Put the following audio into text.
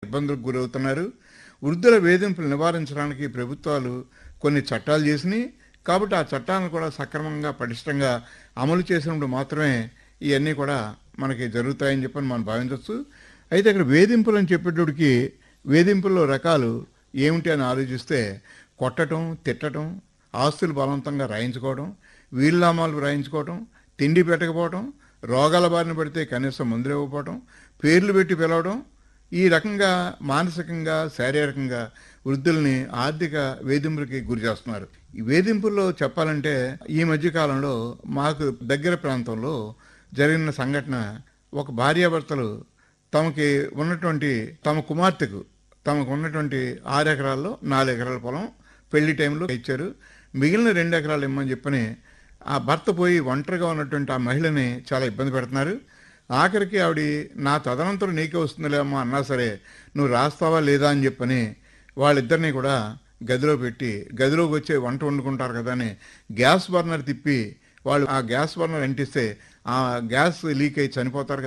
ఇబ్బందులకు గురవుతున్నారు వృద్ధుల వేధింపులు నివారించడానికి ప్రభుత్వాలు కొన్ని చట్టాలు చేసినాయి కాబట్టి ఆ చట్టాలను కూడా సక్రమంగా పటిష్టంగా అమలు చేసినప్పుడు మాత్రమే ఇవన్నీ కూడా మనకి జరుగుతాయని చెప్పని మనం భావించవచ్చు అయితే ఇక్కడ వేధింపులు అని చెప్పేటోడికి వేధింపుల్లో రకాలు ఏమిటి అని ఆలోచిస్తే కొట్టడం తిట్టడం ఆస్తులు బలవంతంగా రాయించుకోవడం వీళ్ళనామాలు రాయించుకోవడం తిండి పెట్టకపోవడం రోగాల బారిన పడితే కనీసం మందులు ఇవ్వకపోవడం పేర్లు పెట్టి పిలవడం ఈ రకంగా మానసికంగా శారీరకంగా వృద్ధుల్ని ఆర్థిక వేధింపులకి గురి చేస్తున్నారు ఈ వేధింపుల్లో చెప్పాలంటే ఈ మధ్య కాలంలో మాకు దగ్గర ప్రాంతంలో జరిగిన సంఘటన ఒక భార్యాభర్తలు తమకి ఉన్నటువంటి తమ కుమార్తెకు తమకు ఉన్నటువంటి ఆరు ఎకరాల్లో నాలుగు ఎకరాల పొలం పెళ్లి టైంలో ఇచ్చారు మిగిలిన రెండు ఎకరాలు ఇమ్మని చెప్పని ఆ భర్త పోయి ఒంటరిగా ఉన్నటువంటి ఆ మహిళని చాలా ఇబ్బంది పెడుతున్నారు ఆఖరికి ఆవిడ నా తదనంతరం నీకే వస్తుందిలేమ్మా అన్నా సరే నువ్వు రాస్తావా లేదా అని చెప్పని వాళ్ళిద్దరిని కూడా గదిలో పెట్టి గదిలోకి వచ్చే వంట వండుకుంటారు కదా అని గ్యాస్ బర్నర్ తిప్పి వాళ్ళు ఆ గ్యాస్ బర్నర్ అంటిస్తే ఆ గ్యాస్ లీక్ అయి చనిపోతారు కదా